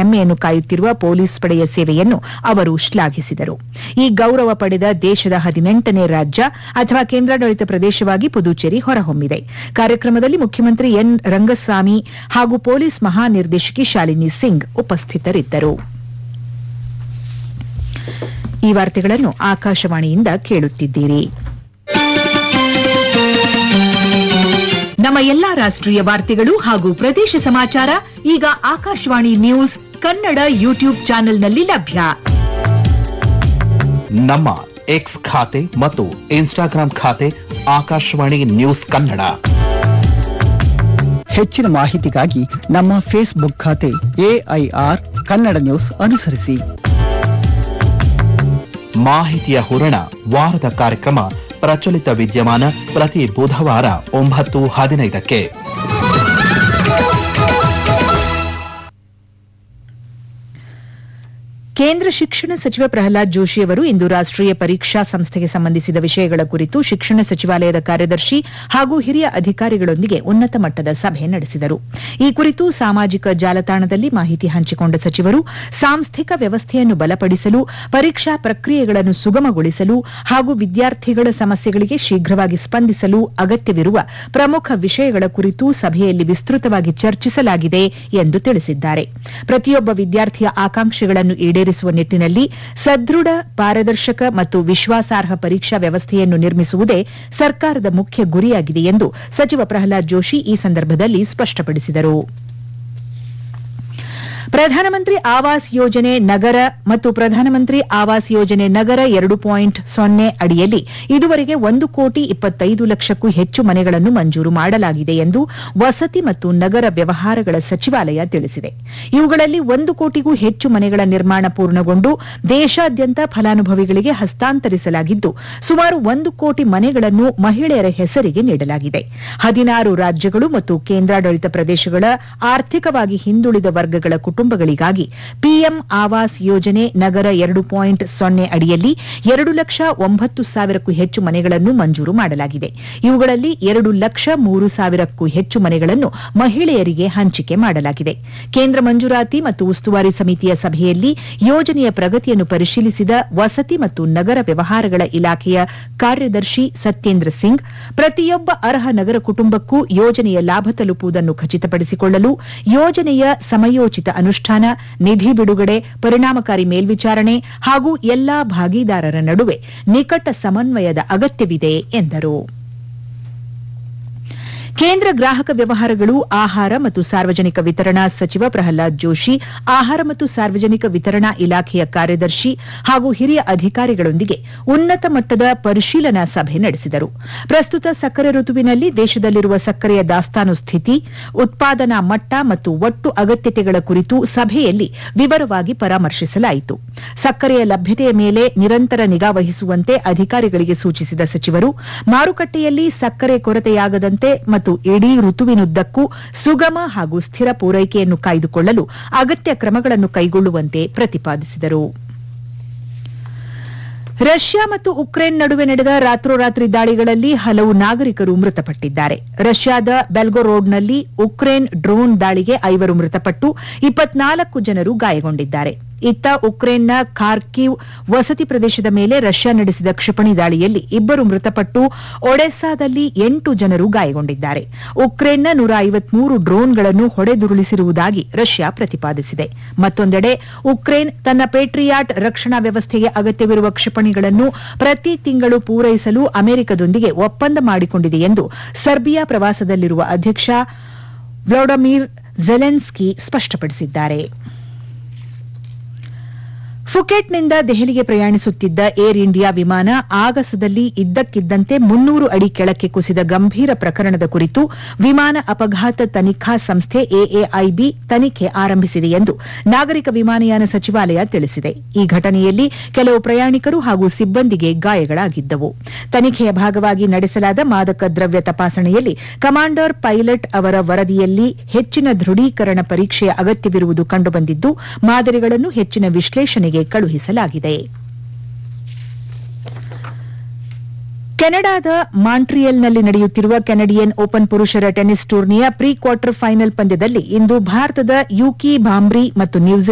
ಹೆಮ್ಮೆಯನ್ನು ಕಾಯುತ್ತಿರುವ ಪೊಲೀಸ್ ಪಡೆಯ ಸೇವೆಯನ್ನು ಅವರು ಶ್ಲಾಘಿಸಿದರು ಈ ಗೌರವ ಪಡೆದ ದೇಶದ ಹದಿನೆಂಟನೇ ರಾಜ್ಯ ಅಥವಾ ಕೇಂದ್ರಾಡಳಿತ ಪ್ರದೇಶವಾಗಿ ಪುದುಚೇರಿ ಹೊರಹೊಮ್ಮಿದೆ ಕಾರ್ಯಕ್ರಮದಲ್ಲಿ ಮುಖ್ಯಮಂತ್ರಿ ಎನ್ ರಂಗಸ್ವಾಮಿ ಹಾಗೂ ಪೊಲೀಸ್ ಮಹಾನಿರ್ದೇಶಕಿ ಶಾಲಿನಿ ಸಿಂಗ್ ಉಪಸ್ಥಿತರಿದ್ದರು ಈ ವಾರ್ತೆಗಳನ್ನು ಆಕಾಶವಾಣಿಯಿಂದ ಕೇಳುತ್ತಿದ್ದೀರಿ ನಮ್ಮ ಎಲ್ಲಾ ರಾಷ್ಟ್ರೀಯ ವಾರ್ತೆಗಳು ಹಾಗೂ ಪ್ರದೇಶ ಸಮಾಚಾರ ಈಗ ಆಕಾಶವಾಣಿ ನ್ಯೂಸ್ ಕನ್ನಡ ಯೂಟ್ಯೂಬ್ ಚಾನೆಲ್ನಲ್ಲಿ ಲಭ್ಯ ನಮ್ಮ ಎಕ್ಸ್ ಖಾತೆ ಮತ್ತು ಇನ್ಸ್ಟಾಗ್ರಾಂ ಖಾತೆ ಆಕಾಶವಾಣಿ ನ್ಯೂಸ್ ಕನ್ನಡ ಹೆಚ್ಚಿನ ಮಾಹಿತಿಗಾಗಿ ನಮ್ಮ ಫೇಸ್ಬುಕ್ ಖಾತೆ ಎಐಆರ್ ಕನ್ನಡ ನ್ಯೂಸ್ ಅನುಸರಿಸಿ ಮಾಹಿತಿಯ ಹೂರಣ ವಾರದ ಕಾರ್ಯಕ್ರಮ ಪ್ರಚಲಿತ ವಿದ್ಯಮಾನ ಪ್ರತಿ ಬುಧವಾರ ಒಂಬತ್ತು ಹದಿನೈದಕ್ಕೆ ಕೇಂದ್ರ ಶಿಕ್ಷಣ ಸಚಿವ ಪ್ರಹ್ಲಾದ್ ಜೋಶಿ ಅವರು ಇಂದು ರಾಷ್ಟೀಯ ಪರೀಕ್ಷಾ ಸಂಸ್ಥೆಗೆ ಸಂಬಂಧಿಸಿದ ವಿಷಯಗಳ ಕುರಿತು ಶಿಕ್ಷಣ ಸಚಿವಾಲಯದ ಕಾರ್ಯದರ್ಶಿ ಹಾಗೂ ಹಿರಿಯ ಅಧಿಕಾರಿಗಳೊಂದಿಗೆ ಉನ್ನತ ಮಟ್ಟದ ಸಭೆ ನಡೆಸಿದರು ಈ ಕುರಿತು ಸಾಮಾಜಿಕ ಜಾಲತಾಣದಲ್ಲಿ ಮಾಹಿತಿ ಹಂಚಿಕೊಂಡ ಸಚಿವರು ಸಾಂಸ್ಥಿಕ ವ್ಯವಸ್ಥೆಯನ್ನು ಬಲಪಡಿಸಲು ಪರೀಕ್ಷಾ ಪ್ರಕ್ರಿಯೆಗಳನ್ನು ಸುಗಮಗೊಳಿಸಲು ಹಾಗೂ ವಿದ್ಯಾರ್ಥಿಗಳ ಸಮಸ್ಯೆಗಳಿಗೆ ಶೀಘ್ರವಾಗಿ ಸ್ಪಂದಿಸಲು ಅಗತ್ಯವಿರುವ ಪ್ರಮುಖ ವಿಷಯಗಳ ಕುರಿತು ಸಭೆಯಲ್ಲಿ ವಿಸ್ತೃತವಾಗಿ ಚರ್ಚಿಸಲಾಗಿದೆ ಎಂದು ತಿಳಿಸಿದ್ದಾರೆ ಪ್ರತಿಯೊಬ್ಬ ವಿದ್ಯಾರ್ಥಿಯ ಆಕಾಂಕ್ಷೆಗಳನ್ನು ಈಡೇರಿಸುವ ನಿಟ್ಟಿನಲ್ಲಿ ಸದೃಢ ಪಾರದರ್ಶಕ ಮತ್ತು ವಿಶ್ವಾಸಾರ್ಹ ಪರೀಕ್ಷಾ ವ್ಯವಸ್ಥೆಯನ್ನು ನಿರ್ಮಿಸುವುದೇ ಸರ್ಕಾರದ ಮುಖ್ಯ ಗುರಿಯಾಗಿದೆ ಎಂದು ಸಚಿವ ಪ್ರಹ್ಲಾದ್ ಜೋಶಿ ಈ ಸಂದರ್ಭದಲ್ಲಿ ಸ್ಪಷ್ಟಪಡಿಸಿದರು ಪ್ರಧಾನಮಂತ್ರಿ ಆವಾಸ್ ಯೋಜನೆ ನಗರ ಮತ್ತು ಪ್ರಧಾನಮಂತ್ರಿ ಆವಾಸ್ ಯೋಜನೆ ನಗರ ಎರಡು ಪಾಯಿಂಟ್ ಸೊನ್ನೆ ಅಡಿಯಲ್ಲಿ ಇದುವರೆಗೆ ಒಂದು ಕೋಟಿ ಇಪ್ಪತ್ತೈದು ಲಕ್ಷಕ್ಕೂ ಹೆಚ್ಚು ಮನೆಗಳನ್ನು ಮಂಜೂರು ಮಾಡಲಾಗಿದೆ ಎಂದು ವಸತಿ ಮತ್ತು ನಗರ ವ್ಯವಹಾರಗಳ ಸಚಿವಾಲಯ ತಿಳಿಸಿದೆ ಇವುಗಳಲ್ಲಿ ಒಂದು ಕೋಟಿಗೂ ಹೆಚ್ಚು ಮನೆಗಳ ನಿರ್ಮಾಣ ಪೂರ್ಣಗೊಂಡು ದೇಶಾದ್ಯಂತ ಫಲಾನುಭವಿಗಳಿಗೆ ಹಸ್ತಾಂತರಿಸಲಾಗಿದ್ದು ಸುಮಾರು ಒಂದು ಕೋಟಿ ಮನೆಗಳನ್ನು ಮಹಿಳೆಯರ ಹೆಸರಿಗೆ ನೀಡಲಾಗಿದೆ ಹದಿನಾರು ರಾಜ್ಯಗಳು ಮತ್ತು ಕೇಂದ್ರಾಡಳಿತ ಪ್ರದೇಶಗಳ ಆರ್ಥಿಕವಾಗಿ ಹಿಂದುಳಿದ ವರ್ಗಗಳ ಕುಟುಂಬಗಳಿಗಾಗಿ ಪಿಎಂ ಆವಾಸ್ ಯೋಜನೆ ನಗರ ಎರಡು ಪಾಯಿಂಟ್ ಸೊನ್ನೆ ಅಡಿಯಲ್ಲಿ ಎರಡು ಲಕ್ಷ ಒಂಬತ್ತು ಸಾವಿರಕ್ಕೂ ಹೆಚ್ಚು ಮನೆಗಳನ್ನು ಮಂಜೂರು ಮಾಡಲಾಗಿದೆ ಇವುಗಳಲ್ಲಿ ಎರಡು ಲಕ್ಷ ಮೂರು ಸಾವಿರಕ್ಕೂ ಹೆಚ್ಚು ಮನೆಗಳನ್ನು ಮಹಿಳೆಯರಿಗೆ ಹಂಚಿಕೆ ಮಾಡಲಾಗಿದೆ ಕೇಂದ್ರ ಮಂಜೂರಾತಿ ಮತ್ತು ಉಸ್ತುವಾರಿ ಸಮಿತಿಯ ಸಭೆಯಲ್ಲಿ ಯೋಜನೆಯ ಪ್ರಗತಿಯನ್ನು ಪರಿಶೀಲಿಸಿದ ವಸತಿ ಮತ್ತು ನಗರ ವ್ಯವಹಾರಗಳ ಇಲಾಖೆಯ ಕಾರ್ಯದರ್ಶಿ ಸತ್ಯೇಂದ್ರ ಸಿಂಗ್ ಪ್ರತಿಯೊಬ್ಬ ಅರ್ಹ ನಗರ ಕುಟುಂಬಕ್ಕೂ ಯೋಜನೆಯ ಲಾಭ ತಲುಪುವುದನ್ನು ಖಚಿತಪಡಿಸಿಕೊಳ್ಳಲು ಯೋಜನೆಯ ಸಮಯೋಚಿತ ಅನುಷ್ಠಾನ ನಿಧಿ ಬಿಡುಗಡೆ ಪರಿಣಾಮಕಾರಿ ಮೇಲ್ವಿಚಾರಣೆ ಹಾಗೂ ಎಲ್ಲಾ ಭಾಗಿದಾರರ ನಡುವೆ ನಿಕಟ ಸಮನ್ವಯದ ಅಗತ್ಯವಿದೆ ಎಂದರು ಕೇಂದ್ರ ಗ್ರಾಹಕ ವ್ಯವಹಾರಗಳು ಆಹಾರ ಮತ್ತು ಸಾರ್ವಜನಿಕ ವಿತರಣಾ ಸಚಿವ ಪ್ರಹ್ಲಾದ್ ಜೋಶಿ ಆಹಾರ ಮತ್ತು ಸಾರ್ವಜನಿಕ ವಿತರಣಾ ಇಲಾಖೆಯ ಕಾರ್ಯದರ್ಶಿ ಹಾಗೂ ಹಿರಿಯ ಅಧಿಕಾರಿಗಳೊಂದಿಗೆ ಉನ್ನತ ಮಟ್ಟದ ಪರಿಶೀಲನಾ ಸಭೆ ನಡೆಸಿದರು ಪ್ರಸ್ತುತ ಸಕ್ಕರೆ ಋತುವಿನಲ್ಲಿ ದೇಶದಲ್ಲಿರುವ ಸಕ್ಕರೆಯ ದಾಸ್ತಾನು ಸ್ಥಿತಿ ಉತ್ಪಾದನಾ ಮಟ್ಟ ಮತ್ತು ಒಟ್ಟು ಅಗತ್ಯತೆಗಳ ಕುರಿತು ಸಭೆಯಲ್ಲಿ ವಿವರವಾಗಿ ಪರಾಮರ್ಶಿಸಲಾಯಿತು ಸಕ್ಕರೆಯ ಲಭ್ಯತೆಯ ಮೇಲೆ ನಿರಂತರ ನಿಗಾ ವಹಿಸುವಂತೆ ಅಧಿಕಾರಿಗಳಿಗೆ ಸೂಚಿಸಿದ ಸಚಿವರು ಮಾರುಕಟ್ಟೆಯಲ್ಲಿ ಸಕ್ಕರೆ ಕೊರತೆಯಾಗದಂತೆ ಮತ್ತು ಇಡೀ ಋತುವಿನುದ್ದಕ್ಕೂ ಸುಗಮ ಹಾಗೂ ಸ್ಥಿರ ಪೂರೈಕೆಯನ್ನು ಕಾಯ್ದುಕೊಳ್ಳಲು ಅಗತ್ಯ ಕ್ರಮಗಳನ್ನು ಕೈಗೊಳ್ಳುವಂತೆ ಪ್ರತಿಪಾದಿಸಿದರು ರಷ್ಯಾ ಮತ್ತು ಉಕ್ರೇನ್ ನಡುವೆ ನಡೆದ ರಾತ್ರೋರಾತ್ರಿ ದಾಳಿಗಳಲ್ಲಿ ಹಲವು ನಾಗರಿಕರು ಮೃತಪಟ್ಟಿದ್ದಾರೆ ರಷ್ಯಾದ ಬೆಲ್ಗೊರೋಡ್ನಲ್ಲಿ ಉಕ್ರೇನ್ ಡ್ರೋನ್ ದಾಳಿಗೆ ಐವರು ಮೃತಪಟ್ಟು ಇಪ್ಪತ್ನಾಲ್ಕು ಜನರು ಗಾಯಗೊಂಡಿದ್ದಾರೆ ಇತ್ತ ಉಕ್ರೇನ್ನ ಖಾರ್ಕಿವ್ ವಸತಿ ಪ್ರದೇಶದ ಮೇಲೆ ರಷ್ಯಾ ನಡೆಸಿದ ಕ್ಷಿಪಣಿ ದಾಳಿಯಲ್ಲಿ ಇಬ್ಬರು ಮೃತಪಟ್ಟು ಒಡೆಸ್ಸಾದಲ್ಲಿ ಎಂಟು ಜನರು ಗಾಯಗೊಂಡಿದ್ದಾರೆ ಉಕ್ರೇನ್ನ ನೂರ ಐವತ್ಮೂರು ಡ್ರೋನ್ಗಳನ್ನು ಹೊಡೆದುರುಳಿಸಿರುವುದಾಗಿ ರಷ್ಯಾ ಪ್ರತಿಪಾದಿಸಿದೆ ಮತ್ತೊಂದೆಡೆ ಉಕ್ರೇನ್ ತನ್ನ ಪೇಟ್ರಿಯಾಟ್ ರಕ್ಷಣಾ ವ್ಯವಸ್ಥೆಗೆ ಅಗತ್ಯವಿರುವ ಕ್ಷಿಪಣಿಗಳನ್ನು ಪ್ರತಿ ತಿಂಗಳು ಪೂರೈಸಲು ಅಮೆರಿಕದೊಂದಿಗೆ ಒಪ್ಪಂದ ಮಾಡಿಕೊಂಡಿದೆ ಎಂದು ಸರ್ಬಿಯಾ ಪ್ರವಾಸದಲ್ಲಿರುವ ಅಧ್ಯಕ್ಷ ವ್ಲಾಡಮಿರ್ ಜೆಲೆನ್ಸ್ಕಿ ಸ್ಪಷ್ಟಪಡಿಸಿದ್ದಾರೆ ಫುಕೆಟ್ನಿಂದ ದೆಹಲಿಗೆ ಪ್ರಯಾಣಿಸುತ್ತಿದ್ದ ಏರ್ ಇಂಡಿಯಾ ವಿಮಾನ ಆಗಸದಲ್ಲಿ ಇದ್ದಕ್ಕಿದ್ದಂತೆ ಮುನ್ನೂರು ಅಡಿ ಕೆಳಕ್ಕೆ ಕುಸಿದ ಗಂಭೀರ ಪ್ರಕರಣದ ಕುರಿತು ವಿಮಾನ ಅಪಘಾತ ತನಿಖಾ ಸಂಸ್ಥೆ ಎಎಐಬಿ ತನಿಖೆ ಆರಂಭಿಸಿದೆ ಎಂದು ನಾಗರಿಕ ವಿಮಾನಯಾನ ಸಚಿವಾಲಯ ತಿಳಿಸಿದೆ ಈ ಘಟನೆಯಲ್ಲಿ ಕೆಲವು ಪ್ರಯಾಣಿಕರು ಹಾಗೂ ಸಿಬ್ಬಂದಿಗೆ ಗಾಯಗಳಾಗಿದ್ದವು ತನಿಖೆಯ ಭಾಗವಾಗಿ ನಡೆಸಲಾದ ಮಾದಕ ದ್ರವ್ಯ ತಪಾಸಣೆಯಲ್ಲಿ ಕಮಾಂಡರ್ ಪೈಲಟ್ ಅವರ ವರದಿಯಲ್ಲಿ ಹೆಚ್ಚಿನ ದೃಢೀಕರಣ ಪರೀಕ್ಷೆಯ ಅಗತ್ಯವಿರುವುದು ಕಂಡುಬಂದಿದ್ದು ಮಾದರಿಗಳನ್ನು ಹೆಚ್ಚಿನ ವಿಶ್ಲೇಷಣೆಗೆ ಕಳುಹಿಸಲಾಗಿದೆ ಕೆನಡಾದ ಮಾಂಟ್ರಿಯಲ್ನಲ್ಲಿ ನಡೆಯುತ್ತಿರುವ ಕೆನಡಿಯನ್ ಓಪನ್ ಪುರುಷರ ಟೆನ್ನಿಸ್ ಟೂರ್ನಿಯ ಪ್ರೀ ಕ್ವಾರ್ಟರ್ ಫೈನಲ್ ಪಂದ್ಯದಲ್ಲಿ ಇಂದು ಭಾರತದ ಯೂಕಿ ಭಾಂಬ್ರಿ ಮತ್ತು ನ್ಯೂಜಿಲೆಂಡ್